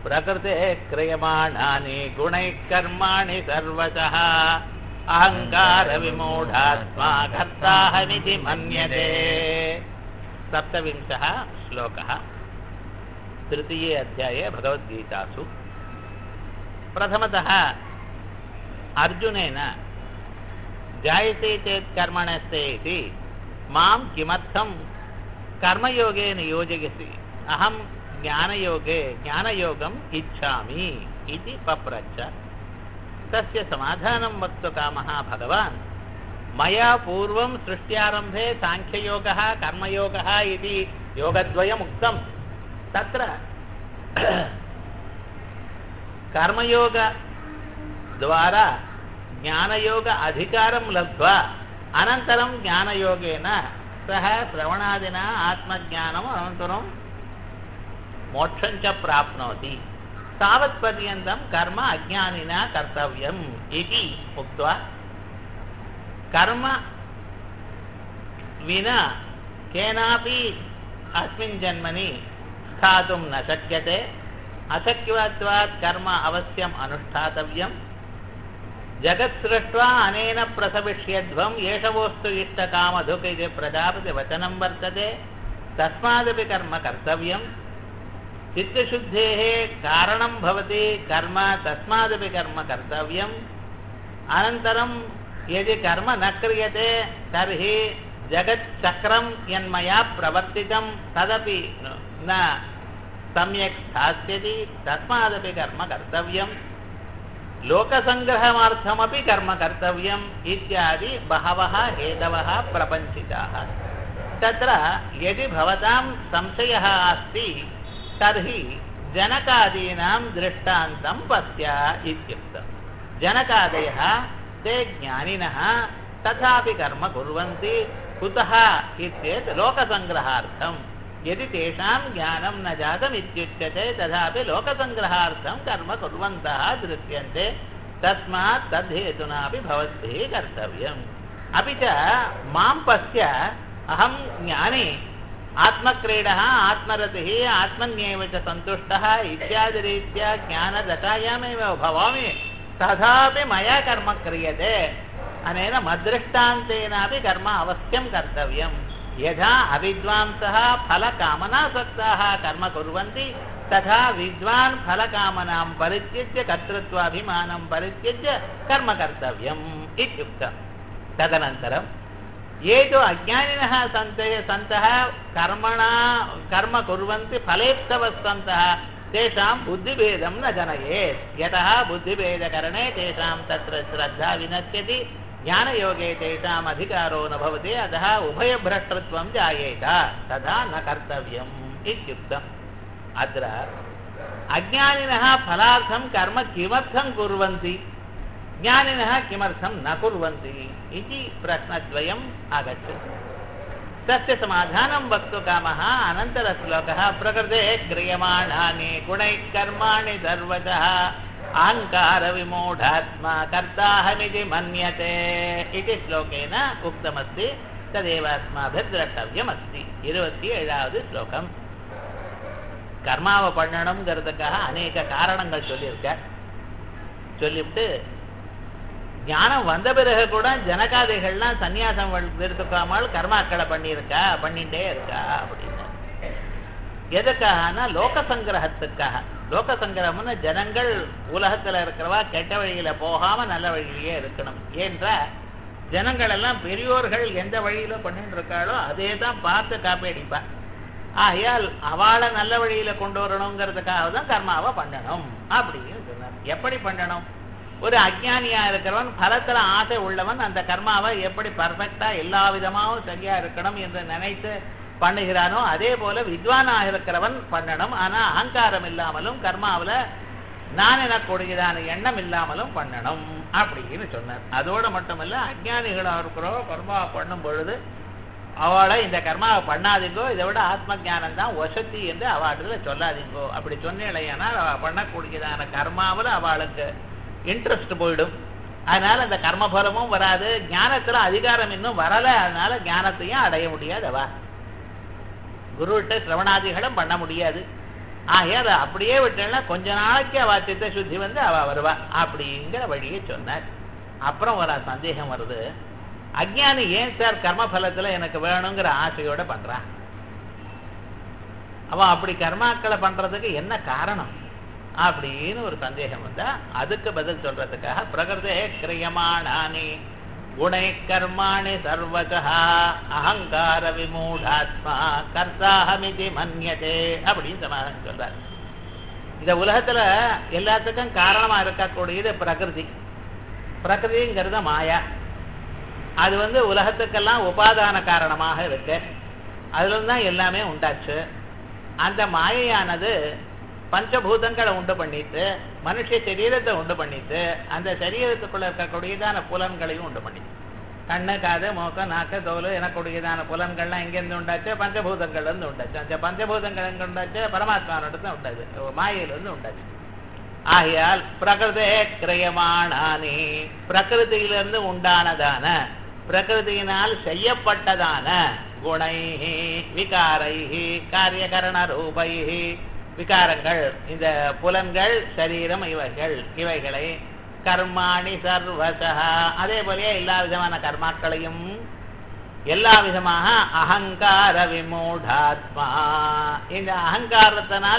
प्रकृते क्रियमाणानि गुणैः कर्माणि सर्वशः अहङ्कारविमूढात्मा कर्ताहमिति मन्यते सप्तविंशः श्लोकः तृतीये अध्याये भगवद्गीतासु प्रथमतः अर्जुनेन जायते चेत् कर्मणस्ते इति मां किमर्थं कर्मयोगे नियोजयसि अहं ज्ञानयोगे ज्ञानयोगम् इच्छामि इति पप्रच्छ तस्य समाधानं वक्तुकामः भगवान् मया पूर्वं सृष्ट्यारम्भे साङ्ख्ययोगः कर्मयोगः इति योगद्वयमुक्तं तत्र कर्मयोगद्वारा ज्ञानयोग अधिकारं लब्ध्वा अनन्तरं ज्ञानयोगेन सः श्रवणादिना आत्मज्ञानम् अनन्तरं मोक्षं च प्राप्नोति तावत्पर्यन्तं कर्म अज्ञानिना कर्तव्यम् इति उक्त्वा कर्म विना केनापि अस्मिन् जन्मनि स्थातुं न शक्यते अशक्यत्वात् कर्म अवश्यम् अनुष्ठातव्यं जगत् सृष्ट्वा अनेन प्रसविष्यध्वम् एषवोस्तु इष्टकामधुक् इति प्रजापति वचनं वर्तते तस्मादपि कर्म कर्तव्यं चित्तशुद्धेः कारणं भवति कर्म तस्मादपि कर्म कर्तव्यम् अनन्तरं यदि कर्म न क्रियते तर्हि जगच्चक्रं यन्मया प्रवर्तितं तदपि न सम्यक् स्थास्यति तस्मादपि कर्म कर्तव्यं लोकसङ्ग्रहमार्थमपि कर्म कर्तव्यम् इत्यादि बहवः हेतवः प्रपञ्चिताः तत्र यदि भवतां संशयः अस्ति तर्हि जनकादीनां दृष्टान्तं पश्य इत्युक्तं जनकादयः ते ज्ञानिनः तथापि कर्म कुर्वन्ति कुतः इत्येत् लोकसङ्ग्रहार्थं यदि तेषां ज्ञानं न जातम् इत्युच्यते तथापि लोकसङ्ग्रहार्थं कर्म कुर्वन्तः दृश्यन्ते तस्मात् तद्धेतुनापि भवद्भिः कर्तव्यम् अपि च मां पश्य अहं ज्ञानी आत्मक्रीडः आत्मरतिः आत्मन्येव च सन्तुष्टः इत्यादिरीत्या ज्ञानदशायामेव भवामि तथापि मया कर्म क्रियते अनेन मद्दृष्टान्तेनापि कर्म अवश्यं कर्तव्यम् यथा अविद्वांसः फलकामनासक्ताः कर्म कुर्वन्ति तथा विद्वान् फलकामनां परित्यज्य कर्तृत्वाभिमानं परित्यज्य कर्म कर्तव्यम् इत्युक्तं तदनन्तरं ये तु अज्ञानिनः सन्ते सन्तः कर्मणा कर्म कुर्वन्ति फलेप्सवः सन्तः तेषां बुद्धिभेदं न जनयेत् यतः बुद्धिभेदकरणे तेषां तत्र श्रद्धा विनश्यति ज्ञानयोगे तेषाम् अधिकारो न भवति अतः उभयभ्रष्टत्वं जायेत तथा न कर्तव्यम् इत्युक्तम् अत्र अज्ञानिनः फलार्थं कर्म किमर्थं कुर्वन्ति ज्ञानिनः किमर्थं न कुर्वन्ति इति प्रश्नद्वयम् आगच्छति तस्य समाधानं वक्तुकामः अनन्तरश्लोकः प्रकृते क्रियमाणानि गुणैः कर्माणि सर्वतः अहङ्कारविमूढात्मा कर्ताहमिति मन्यते इति श्लोकेन उक्तमस्ति तदेव अस्माभिर्द्रष्टव्यमस्ति இருபத்தி ஏழாவது ஸ்லோகம் கர்மாவை பண்ணணுங்கிறதுக்காக அநேக காரணங்கள் சொல்லியிருக்க சொல்லிவிட்டு ஞானம் வந்த பிறகு கூட ஜனகாதைகள்லாம் சன்னியாசம் எடுத்துக்காமல் கர்மாக்களை பண்ணியிருக்கா பண்ணிட்டே இருக்கா அப்படின்னு எதுக்காகனா லோக சங்கிரகத்துக்காக லோக சங்கிரகம்னு ஜனங்கள் உலகத்துல இருக்கிறவா கெட்ட வழியில போகாம நல்ல வழியிலேயே இருக்கணும் ஏன்ற ஜனங்கள் எல்லாம் பெரியோர்கள் எந்த வழியில பண்ணிட்டு இருக்காளோ அதே தான் பார்த்து காப்பி அடிப்பா ஆகையால் அவளை நல்ல வழியில கொண்டு வரணுங்கிறதுக்காக தான் கர்மாவை பண்ணணும் அப்படின்னு சொன்னார் எப்படி பண்ணணும் ஒரு அஜ்ஞானியா இருக்கிறவன் பலத்துல ஆசை உள்ளவன் அந்த கர்மாவை எப்படி பர்ஃபெக்டா எல்லா விதமாவும் சரியா இருக்கணும் என்று நினைத்து பண்ணுகிறானோ அதே போல வித்வானாக இருக்கிறவன் பண்ணணும் ஆனா அகங்காரம் இல்லாமலும் கர்மாவில நான் எனக்கூடியதான எண்ணம் இல்லாமலும் பண்ணணும் அப்படின்னு சொன்னார் அதோட மட்டுமல்ல அஜ்ஞானிகளாக இருக்கிறோம் கர்மா பண்ணும் பொழுது அவளை இந்த கர்மாவை பண்ணாதீங்கோ இதை விட ஆத்ம ஜானம் தான் வசதி என்று அவளிடத்துல சொல்லாதீங்கோ அப்படி சொன்னேன்னா அவள் பண்ணக்கூடியதான கர்மாவில் அவளுக்கு இன்ட்ரெஸ்ட் போயிடும் அதனால அந்த கர்மபலமும் வராது ஞானத்துல அதிகாரம் இன்னும் வரல அதனால ஞானத்தையும் அடைய முடியாது அவ குருவிட்ட சிரவணாதிகளும் பண்ண முடியாது ஆகையால் அப்படியே விட்டேன்னா கொஞ்ச நாளைக்கு அவ சித்த சுத்தி வந்து அவ வருவா அப்படிங்கிற வழியை சொன்னார் அப்புறம் ஒரு சந்தேகம் வருது அஜ்ஞானி ஏன் சார் கர்மபலத்துல எனக்கு வேணுங்கிற ஆசையோட பண்றான் அவன் அப்படி கர்மாக்களை பண்றதுக்கு என்ன காரணம் அப்படின்னு ஒரு சந்தேகம் வந்தா அதுக்கு பதில் சொல்றதுக்காக பிரகிருதே கிரியமானானி குணை கர்மாணி சர்வதா அகங்கார விமூடாத்மா கர்த்தாஹமிதி மன்யதே அப்படின்னு சமாதானம் சொல்றார் இந்த உலகத்துல எல்லாத்துக்கும் காரணமா இருக்கக்கூடியது பிரகிருதி பிரகிருதிங்கிறது மாயா அது வந்து உலகத்துக்கெல்லாம் உபாதான காரணமாக இருக்கு அதுல தான் எல்லாமே உண்டாச்சு அந்த மாயையானது பஞ்சபூதங்களை உண்டு பண்ணிட்டு மனுஷ சரீரத்தை உண்டு பண்ணிட்டு அந்த சரீரத்துக்குள்ள இருக்கக்கூடியதான புலன்களையும் உண்டு பண்ணிட்டு கண்ணு காது மூக்க நாக்கு தோல் எனக்கூடியதான புலன்கள்லாம் எங்கேருந்து உண்டாச்சு பஞ்சபூதங்கள்ல இருந்து உண்டாச்சு அந்த பஞ்சபூதங்கள் எங்க உண்டாச்சு பரமாத்மாவோட உண்டாச்சு மாயிலிருந்து உண்டாச்சு ஆகையால் பிரகிருதே கிரயமானானே பிரகிருதியிலிருந்து உண்டானதான பிரகிருதியினால் செய்யப்பட்டதான குணை விகாரை காரியகரண ரூபை விகாரங்கள் இந்த புலன்கள் சரீரம் இவைகள் இவைகளை கர்மாணி சர்வசா அதே போலயே எல்லா விதமான கர்மாக்களையும் எல்லா விதமாக அகங்கார விமூடாத்மா இந்த அகங்காரத்தினால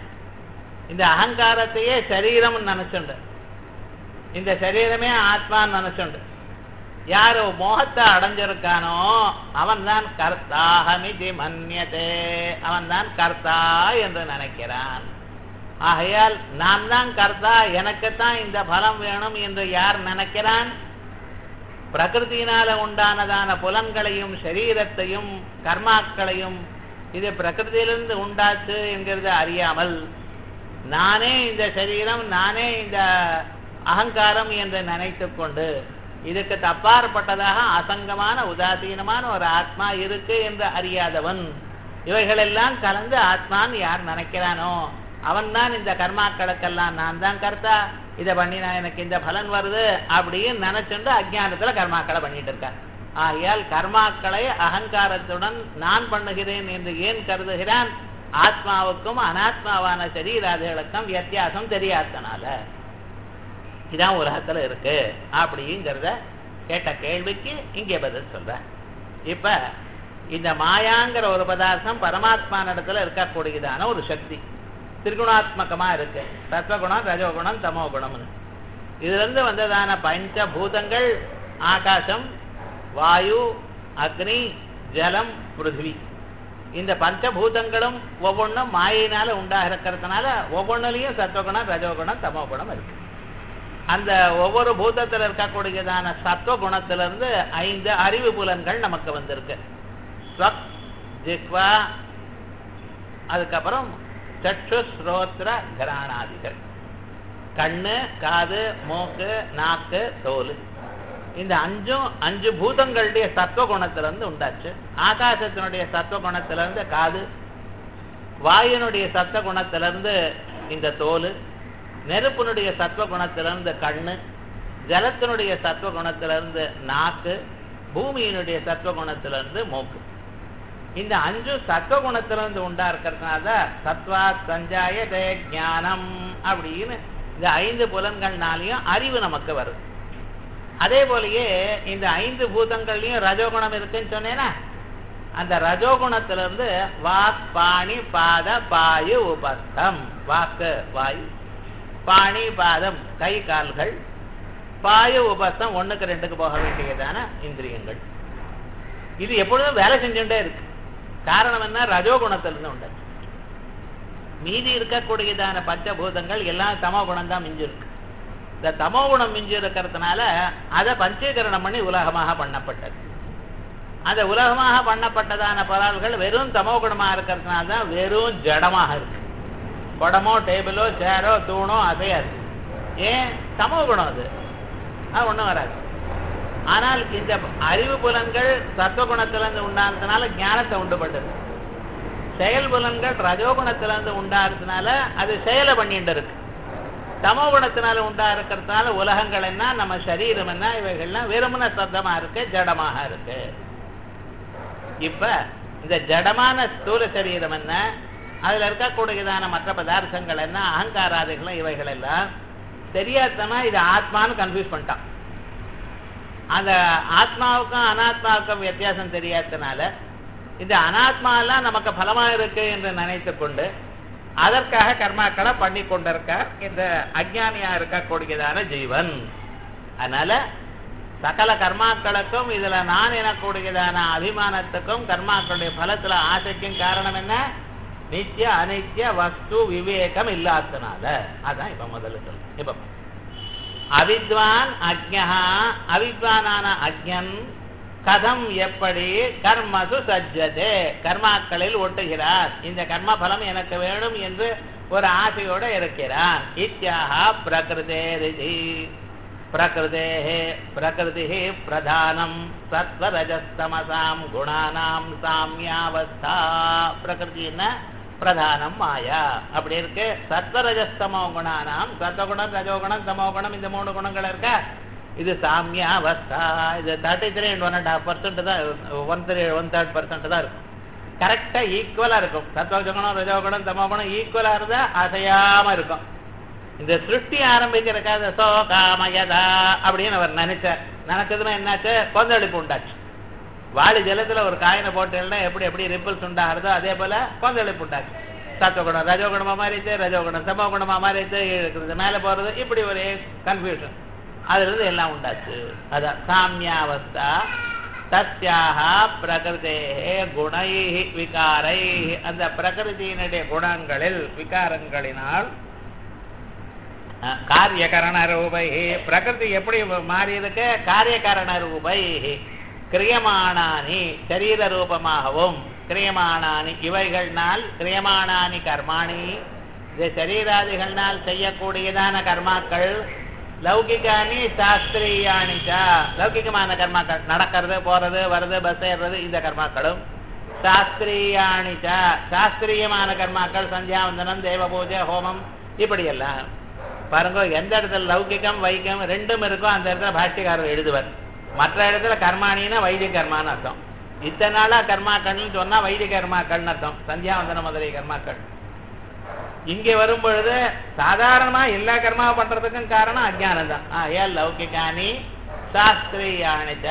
இந்த அகங்காரத்தையே சரீரம் நினைச்சுண்டு இந்த சரீரமே ஆத்மான்னு நினைச்சுண்டு யாரு மோகத்தை அடைஞ்சிருக்கானோ அவன் தான் கர்த்தாகமிதி மன்யதே அவன் தான் கர்த்தா என்று நினைக்கிறான் ஆகையால் நான் தான் கர்த்தா எனக்குத்தான் இந்த பலம் வேணும் என்று யார் நினைக்கிறான் பிரகிருதியினால உண்டானதான புலன்களையும் சரீரத்தையும் கர்மாக்களையும் இது பிரகிருதியிலிருந்து உண்டாச்சு என்கிறது அறியாமல் நானே இந்த சரீரம் நானே இந்த அகங்காரம் என்று நினைத்து கொண்டு இதுக்கு தப்பாற்பட்டதாக அசங்கமான உதாசீனமான ஒரு ஆத்மா இருக்கு என்று அறியாதவன் இவைகளெல்லாம் கலந்து ஆத்மான்னு யார் நினைக்கிறானோ அவன் தான் இந்த கர்மாக்களுக்கெல்லாம் நான் தான் கர்த்தா இதை பண்ணி நான் எனக்கு இந்த பலன் வருது அப்படின்னு நினைச்சுண்டு அஜ்ஞானத்துல கர்மாக்களை பண்ணிட்டு இருக்கான் ஆகையால் கர்மாக்களை அகங்காரத்துடன் நான் பண்ணுகிறேன் என்று ஏன் கருதுகிறான் ஆத்மாவுக்கும் அனாத்மாவான சரீராதிகளுக்கும் வித்தியாசம் தெரியாதனால இதான் உலகத்துல இருக்கு அப்படிங்கிறத கேட்ட கேள்விக்கு இங்கே பதில் சொல்ற இப்ப இந்த மாயாங்கிற ஒரு பதார்த்தம் பரமாத்மா இடத்துல இருக்கக்கூடியதான ஒரு சக்தி திரிகுணாத்மகமா இருக்கு சத்வகுணம் ரஜோகுணம் தமோ குணம்னு இதுல இருந்து வந்ததான பஞ்சபூதங்கள் ஆகாசம் வாயு அக்னி ஜலம் பிருத்வி இந்த பஞ்சபூதங்களும் ஒவ்வொன்றும் மாயினால உண்டாக இருக்கிறதுனால ஒவ்வொன்றுலையும் சத்வகுணம் ரஜோகுணம் தமோ குணம் இருக்கு அந்த ஒவ்வொரு பூதத்தில் இருக்கக்கூடியதான சத்துவ குணத்திலிருந்து ஐந்து அறிவு புலன்கள் நமக்கு வந்திருக்கு ஸ்வக் ஜிக்வா அதுக்கப்புறம் சற்று ஸ்ரோத்ர கிராணாதிகள் கண்ணு காது மூக்கு நாக்கு தோல் இந்த அஞ்சும் அஞ்சு பூதங்களுடைய சத்துவ குணத்திலிருந்து உண்டாச்சு ஆகாசத்தினுடைய சத்துவ குணத்திலிருந்து காது வாயுனுடைய சத்துவ குணத்திலிருந்து இந்த தோல் நெருப்பினுடைய சத்துவ குணத்திலிருந்து கண்ணு ஜலத்தினுடைய சத்துவ குணத்திலிருந்து நாக்கு பூமியினுடைய சத்துவ குணத்திலிருந்து மூக்கு இந்த அஞ்சு சத்துவ குணத்திலிருந்து உண்டா இருக்கிறதுனால சத்வா சஞ்சாய ஞானம் அப்படின்னு இந்த ஐந்து புலன்கள்னாலையும் அறிவு நமக்கு வருது அதே போலயே இந்த ஐந்து பூதங்கள்லயும் ரஜோகுணம் இருக்குன்னு சொன்னேன்னா அந்த ரஜோகுணத்திலிருந்து வாக் பாணி பாத பாயு உபஸ்தம் வாக்கு வாயு பாணி பாதம் கை கால்கள் பாயு உபஸ்தம் ஒண்ணுக்கு ரெண்டுக்கு போக வேண்டியதான இந்திரியங்கள் இது எப்பொழுதும் வேலை செஞ்சுட்டே இருக்கு காரணம் என்ன ரஜோகுணத்திலிருந்து உண்டு மீதி இருக்கக்கூடியதான பஞ்சபூதங்கள் எல்லாம் தமோ குணம் தான் மிஞ்சி இருக்கு இந்த தமோ குணம் மிஞ்சி இருக்கிறதுனால அதை பஞ்சீகரணம் பண்ணி உலகமாக பண்ணப்பட்டது அந்த உலகமாக பண்ணப்பட்டதான பலால்கள் வெறும் தமோ குணமா இருக்கிறதுனால தான் வெறும் ஜடமாக இருக்கு குடமோ டேபிளோ சேரோ தூணோ அசையாது ஏன் சமூக குணம் அது அது ஒன்றும் வராது ஆனால் இந்த அறிவு புலன்கள் சத்துவகுணத்திலிருந்து உண்டானதுனால ஞானத்தை உண்டு பண்ணுது செயல் புலன்கள் ரஜோகுணத்திலிருந்து உண்டாகிறதுனால அது செயலை பண்ணிட்டு இருக்கு தமோ குணத்தினால உண்டா இருக்கிறதுனால உலகங்கள் என்ன நம்ம சரீரம் என்ன இவைகள்லாம் வெறுமன சத்தமா இருக்கு ஜடமாக இருக்கு இப்ப இந்த ஜடமான ஸ்தூல சரீரம் என்ன அதுல இருக்கக்கூடியதான மற்ற பதார்த்தங்கள் என்ன அகங்காராதிகளும் இவைகள் எல்லாம் தெரியாதனா இது ஆத்மான்னு கன்ஃபியூஸ் பண்ணிட்டான் அந்த ஆத்மாவுக்கும் அனாத்மாவுக்கும் வித்தியாசம் தெரியாதனால இந்த அனாத்மாலாம் நமக்கு பலமா இருக்கு என்று நினைத்து கொண்டு அதற்காக கர்மாக்களை பண்ணி கொண்டிருக்கார் இந்த அஜ்ஞானியா இருக்கக்கூடியதான ஜீவன் அதனால சகல கர்மாக்களுக்கும் இதுல நான் எனக்கூடியதான அபிமானத்துக்கும் கர்மாக்களுடைய பலத்துல ஆசைக்கும் காரணம் என்ன நித்திய அனித்திய வஸ்து விவேகம் இல்லாதனால அதான் இப்ப முதல்ல சொல்லு இப்ப அவித்வான் அஜ்ஞா அவித்வானான அஜ்ஞன் கதம் எப்படி கர்மசு சஜ்ஜதே கர்மாக்களில் ஒட்டுகிறார் இந்த கர்ம பலம் எனக்கு வேணும் என்று ஒரு ஆசையோட இருக்கிறான் இத்தியாக பிரகிருதே பிரகிருதே பிரகிருதி பிரதானம் சத்வரஜஸ்தமசாம் குணானாம் சாமியாவஸ்தா பிரகிருத்தின்னா பிரதானம் மாயா அப்படி இருக்கு சத்வரஜஸ்தமோ குணானாம் சத்வகுணம் ரஜோகுணம் தமோகுணம் இந்த மூணு குணங்கள் இருக்க இது சாமியாவஸ்தா இது thirty three and one and half percent தான் one three one third percent தான் இருக்கும் கரெக்டா ஈக்குவலா இருக்கும் சத்வகுணம் ரஜோகுணம் தமோகுணம் ஈக்குவலா இருந்தா அசையாம இருக்கும் இந்த சிருஷ்டி ஆரம்பிக்கிறக்காத சோ காமயதா அப்படின்னு அவர் நினைச்சார் நினைச்சதுன்னா என்னாச்சு கொந்தளிப்பு உண்டாச்சு வாளி ஜலத்துல ஒரு காயினை போட்டேன்னா எப்படி எப்படி ரிப்பிள்ஸ் உண்டாகிறதோ அதே போல கொந்தளிப்பு உண்டாச்சு சத்துவகுணம் ரஜோகுணமா மாறிச்சு ரஜோகுணம் சமோ குணமா மாறிச்சு இருக்கிறது மேல போறது இப்படி ஒரு கன்ஃபியூஷன் அதுல இருந்து எல்லாம் உண்டாச்சு அதான் சாமியாவஸ்தா தஸ்யாக பிரகிருதே குணை விகாரை அந்த பிரகிருதியினுடைய குணங்களில் விகாரங்களினால் காரியகரண ரூபை பிரகிருதி எப்படி மாறி இருக்கு காரியகரண ரூபை கிரியமானானி சரீர ரூபமாகவும் கிரியமானானி இவைகள்னால் கிரியமானானி கர்மாணி இந்த சரீராதிகள்னால் செய்யக்கூடியதான கர்மாக்கள் லௌகிகானி சாஸ்திரியானிச்சா லௌகிகமான கர்மாக்கள் நடக்கிறது போறது வருது பஸ் ஏறுறது இந்த கர்மாக்களும் சாஸ்திரியானிச்சா சாஸ்திரியமான கர்மாக்கள் சந்தியாவந்தனம் தேவ பூஜை ஹோமம் இப்படி எல்லாம் பாருங்க எந்த இடத்துல லௌகிகம் வைக்கம் ரெண்டும் இருக்கோ அந்த இடத்துல பாஷ்யக்காரர் எழுதுவார் மற்ற இடத்துல கர்மானின்னா வைத்திய கர்மான்னு அர்த்தம் இத்தனை நாளா கர்மாக்கள்னு சொன்னா வைத்திய கர்மாக்கள்னு அர்த்தம் சந்தியாவந்தனம் முதலிய கர்மாக்கள் இங்கே வரும் பொழுது சாதாரணமா எல்லா கர்மாவை பண்றதுக்கும் காரணம் அஜானம் தான் ஏன் லௌகிகானி சாஸ்திரியானிச்ச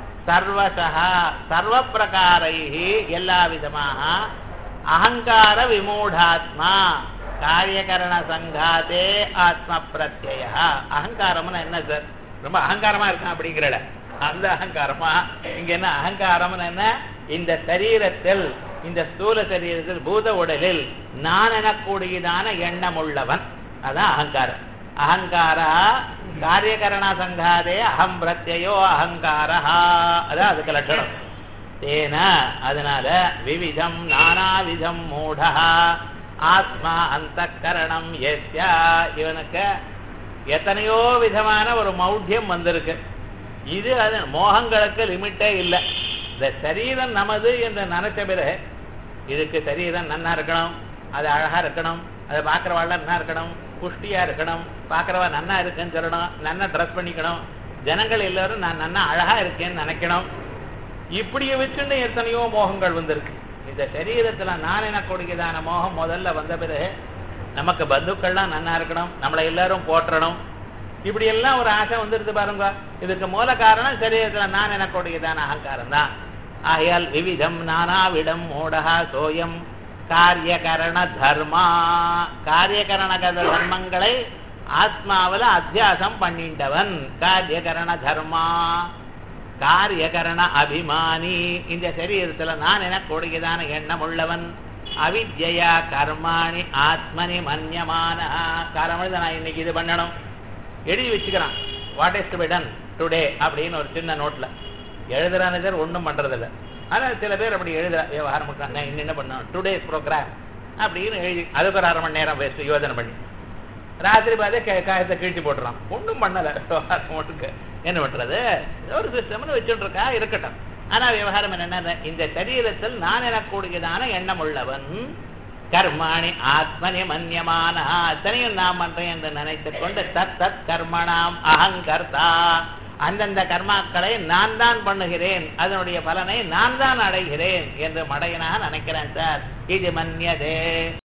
சர்வசா சர்வ பிரகாரை எல்லா விதமாக அகங்கார விமூடாத்மா காரியகரண சங்காதே ஆத்ம பிரத்ய அகங்காரம்னு என்ன சார் ரொம்ப அகங்காரமா இருக்கான் அப்படிங்கிறட அந்த அகங்காரமா இங்க என்ன அகங்காரம்னு என்ன இந்த சரீரத்தில் இந்த ஸ்தூல சரீரத்தில் பூத உடலில் நான் எனக்கூடியதான எண்ணம் உள்ளவன் அதான் அகங்காரம் அகங்காரா காரியகரண சங்காதே அகம் பிரத்யோ அகங்காரா அதான் அதுக்கு லட்சணம் தேன அதனால விவிதம் நானாவிதம் மூடா ஆத்மா அந்த கரணம் எஸ்யா இவனுக்கு எத்தனையோ விதமான ஒரு மௌத்தியம் வந்திருக்கு இது அது மோகங்களுக்கு லிமிட்டே இல்லை இந்த சரீரம் நமது என்று நினைச்ச பிறகு இதுக்கு சரீரம் நன்னா இருக்கணும் அது அழகா இருக்கணும் அதை பார்க்கறவாள் நன்னா இருக்கணும் புஷ்டியா இருக்கணும் பார்க்கறவா நன்னா இருக்குன்னு சொல்லணும் நன்னா ட்ரெஸ் பண்ணிக்கணும் ஜனங்கள் எல்லாரும் நான் நன்னா அழகா இருக்கேன்னு நினைக்கணும் இப்படியே வச்சுட்டு எத்தனையோ மோகங்கள் வந்திருக்கு இந்த சரீரத்துல நான் எனக்கூடியதான மோகம் முதல்ல வந்த பிறகு நமக்கு பந்துக்கள்லாம் நன்னா இருக்கணும் நம்மளை எல்லாரும் போற்றணும் இப்படி எல்லாம் ஒரு ஆசை வந்துருது பாருங்க இதுக்கு மூல காரணம் சரீரத்துல நான் எனக்கூடியதான அகங்காரம் தான் ஆகையால் விவிதம் நானாவிடம் மூடகா சோயம் காரியகரண தர்மா காரியகரண தர்மங்களை ஆத்மாவில அத்தியாசம் பண்ணிட்டவன் காரியகரண தர்மா காரியகரண அபிமானி இந்த சரீரத்துல நான் எனக்கூடியதான எண்ணம் உள்ளவன் அவித்யா கர்மாணி ஆத்மனி மன்யமான காரணம் நான் இன்னைக்கு இது பண்ணணும் எழுதி வச்சுக்கிறான் what is to be done today அப்படின்னு ஒரு சின்ன நோட்ல எழுதுறானே சார் ஒன்றும் பண்றதில்ல ஆனா சில பேர் அப்படி எழுதுறா விவகாரம் பண்றாங்க இன்னும் என்ன பண்ணணும் டுடேஸ் ப்ரோக்ராம் அப்படின்னு எழுதி அதுக்கு ஒரு அரை மணி நேரம் வேஸ்ட் யோசனை பண்ணி ராத்திரி பார்த்தே காயத்தை கீழ்ச்சி போட்டுறான் ஒன்றும் பண்ணல விவகாரம் ஒன்றுக்கு என்ன பண்றது ஒரு சிஸ்டம்னு வச்சுட்டு இருக்கா இருக்கட்டும் ஆனா விவகாரம் என்னென்ன இந்த சரீரத்தில் நான் எனக்கூடியதான எண்ணம் உள்ளவன் கர்மாணி ஆத்மனி மன்யமான அத்தனையும் நான் பண்றேன் என்று நினைத்துக் கொண்டு தத் தத் கர்மணாம் அகங்கர்த்தா அந்தந்த கர்மாக்களை நான் தான் பண்ணுகிறேன் அதனுடைய பலனை நான் தான் அடைகிறேன் என்று மடையனாக நினைக்கிறேன் சார் இது மன்யதே